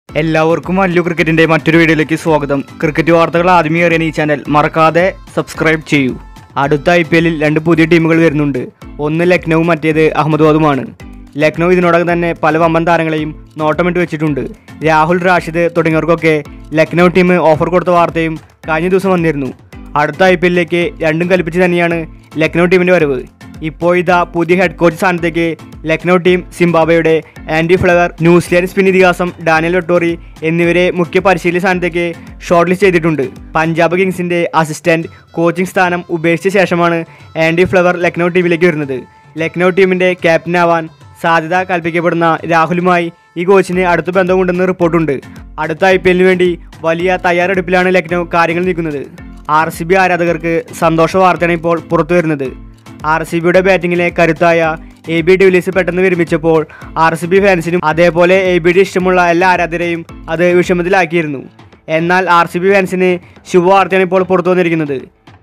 എല്ലാവർക്കും അല്ലു ക്രിക്കറ്റിന്റെ മറ്റൊരു വീഡിയോയിലേക്ക് സ്വാഗതം ക്രിക്കറ്റ് വാർത്തകൾ ആദ്യമേ അറിയാൻ ഈ ചാനൽ മറക്കാതെ സബ്സ്ക്രൈബ് ചെയ്യൂ അടുത്ത ഐ പി എല്ലിൽ രണ്ട് പുതിയ ടീമുകൾ വരുന്നുണ്ട് ഒന്ന് ലക്നൌവും മറ്റേത് അഹമ്മദാബാദുമാണ് ലക്നൗ ഇതിനോടകം തന്നെ പല വമ്പൻ താരങ്ങളെയും നോട്ടമിട്ട് വെച്ചിട്ടുണ്ട് രാഹുൽ റാഷിദ് തുടങ്ങിയവർക്കൊക്കെ ലക്നൗ ടീം ഓഫർ കൊടുത്ത വാർത്തയും കഴിഞ്ഞ ദിവസം വന്നിരുന്നു അടുത്ത ഐ പി എല്ലിലേക്ക് രണ്ടും കൽപ്പിച്ച് തന്നെയാണ് ലക്നൗ ടീമിന്റെ വരവ് ഇപ്പോൾ ഇതാ പുതിയ ഹെഡ് കോച്ച് സ്ഥാനത്തേക്ക് ലക്നൗ ടീം സിംബാബയുടെ ആൻഡി ഫ്ലവർ ന്യൂസിലാൻഡ് സ്പിൻ ഇതിഹാസം ഡാനിയൽ ഒട്ടോറി എന്നിവരെ മുഖ്യ പരിശീലന സ്ഥാനത്തേക്ക് ഷോർട്ട് ലിസ്റ്റ് ചെയ്തിട്ടുണ്ട് പഞ്ചാബ് കിങ്സിന്റെ അസിസ്റ്റന്റ് കോച്ചിംഗ് സ്ഥാനം ഉപേക്ഷിച്ച ശേഷമാണ് ആൻഡി ഫ്ലവർ ലക്നൗ ടീമിലേക്ക് വരുന്നത് ലക്നൗ ടീമിന്റെ ക്യാപ്റ്റനാവാൻ സാധ്യത കൽപ്പിക്കപ്പെടുന്ന രാഹുലുമായി ഈ കോച്ചിന് അടുത്ത ബന്ധമുണ്ടെന്ന് റിപ്പോർട്ടുണ്ട് അടുത്ത ഐ പി എല്ലിന് വേണ്ടി വലിയ തയ്യാറെടുപ്പിലാണ് ലക്നൗ കാര്യങ്ങൾ നീക്കുന്നത് ആർ സി ബി ആരാധകർക്ക് സന്തോഷ വാർത്തയാണ് ഇപ്പോൾ പുറത്തു വരുന്നത് ആർ സി ബിയുടെ ബാറ്റിങ്ങിലെ കരുത്തായ എ ബി ഡിവിലീസ് പെട്ടെന്ന് വിരമിച്ചപ്പോൾ ആർ സി ബി ഫാൻസിനും അതേപോലെ എ ബി ഡി ഇഷ്ടമുള്ള എല്ലാ ആരാധകരെയും അത് വിഷമത്തിലാക്കിയിരുന്നു എന്നാൽ ആർ സി ബി ഫാൻസിന് ശുഭവാർത്തയാണ് ഇപ്പോൾ പുറത്തു വന്നിരിക്കുന്നത്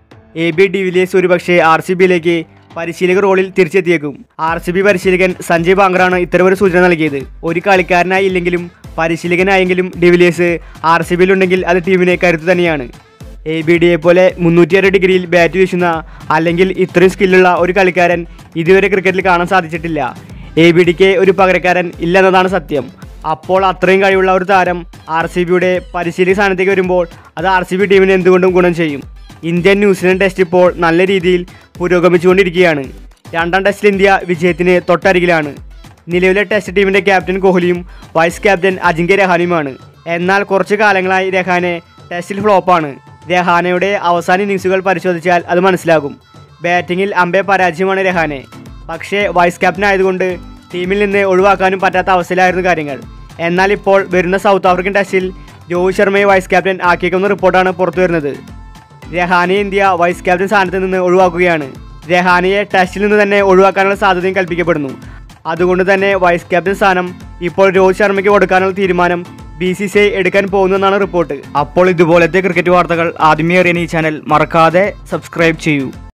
എ ബി ഡിവിലിയേഴ്സ് ഒരുപക്ഷെ ആർ സി ബിയിലേക്ക് പരിശീലക റോളിൽ തിരിച്ചെത്തിയേക്കും ആർ സി ബി പരിശീലകൻ സഞ്ജയ് ബാങ്കറാണ് ഇത്തരമൊരു സൂചന നൽകിയത് ഒരു കളിക്കാരനായി ഇല്ലെങ്കിലും പരിശീലകനായെങ്കിലും ഡിവിലിയേഴ്സ് ആർ സി ബിയിലുണ്ടെങ്കിൽ അത് ടീമിനെ കരുത്ത് തന്നെയാണ് എ ബി ഡിയെ പോലെ മുന്നൂറ്റിയാറ് ഡിഗ്രിയിൽ ബാറ്റ് വീശുന്ന അല്ലെങ്കിൽ ഇത്രയും സ്കില്ലുള്ള ഒരു കളിക്കാരൻ ഇതുവരെ ക്രിക്കറ്റിൽ കാണാൻ സാധിച്ചിട്ടില്ല എ ബി ഡിക്ക് ഒരു പകരക്കാരൻ ഇല്ലെന്നതാണ് സത്യം അപ്പോൾ അത്രയും കഴിവുള്ള ഒരു താരം ആർ സി ബിയുടെ പരിശീലക സ്ഥാനത്തേക്ക് വരുമ്പോൾ അത് ആർ സി ബി ടീമിന് എന്തുകൊണ്ടും ഗുണം ചെയ്യും ഇന്ത്യൻ ന്യൂസിലൻഡ് ടെസ്റ്റ് ഇപ്പോൾ നല്ല രീതിയിൽ പുരോഗമിച്ചുകൊണ്ടിരിക്കുകയാണ് രണ്ടാം ടെസ്റ്റിൽ ഇന്ത്യ വിജയത്തിന് തൊട്ടരികിലാണ് നിലവിലെ ടെസ്റ്റ് ടീമിന്റെ ക്യാപ്റ്റൻ കോഹ്ലിയും വൈസ് ക്യാപ്റ്റൻ അജിങ്ക്യ രഹാനുമാണ് എന്നാൽ കുറച്ചു കാലങ്ങളായി രഹാനെ ടെസ്റ്റിൽ ഫ്ലോപ്പാണ് രഹാനയുടെ അവസാന ഇന്നിങ്സുകൾ പരിശോധിച്ചാൽ അത് മനസ്സിലാകും ബാറ്റിങ്ങിൽ അമ്പേ പരാജയമാണ് രഹാനെ പക്ഷേ വൈസ് ക്യാപ്റ്റൻ ആയതുകൊണ്ട് ടീമിൽ നിന്ന് ഒഴിവാക്കാനും പറ്റാത്ത അവസ്ഥയിലായിരുന്നു കാര്യങ്ങൾ എന്നാൽ ഇപ്പോൾ വരുന്ന സൗത്ത് ആഫ്രിക്കൻ ടെസ്റ്റിൽ രോഹിത് ശർമ്മയെ വൈസ് ക്യാപ്റ്റൻ ആക്കിയേക്കുന്ന റിപ്പോർട്ടാണ് പുറത്തു വരുന്നത് രഹാനെ ഇന്ത്യ വൈസ് ക്യാപ്റ്റൻ സ്ഥാനത്ത് നിന്ന് ഒഴിവാക്കുകയാണ് രഹാനയെ ടെസ്റ്റിൽ നിന്ന് തന്നെ ഒഴിവാക്കാനുള്ള സാധ്യതയും കൽപ്പിക്കപ്പെടുന്നു അതുകൊണ്ട് തന്നെ വൈസ് ക്യാപ്റ്റൻ സ്ഥാനം ഇപ്പോൾ രോഹിത് ശർമ്മയ്ക്ക് കൊടുക്കാനുള്ള തീരുമാനം ബി സി സി ഐ എടുക്കാൻ പോകുന്നെന്നാണ് റിപ്പോർട്ട് അപ്പോൾ ഇതുപോലത്തെ ക്രിക്കറ്റ് വാർത്തകൾ ആദ്യമേ അറിയാൻ ഈ ചാനൽ മറക്കാതെ സബ്സ്ക്രൈബ് ചെയ്യൂ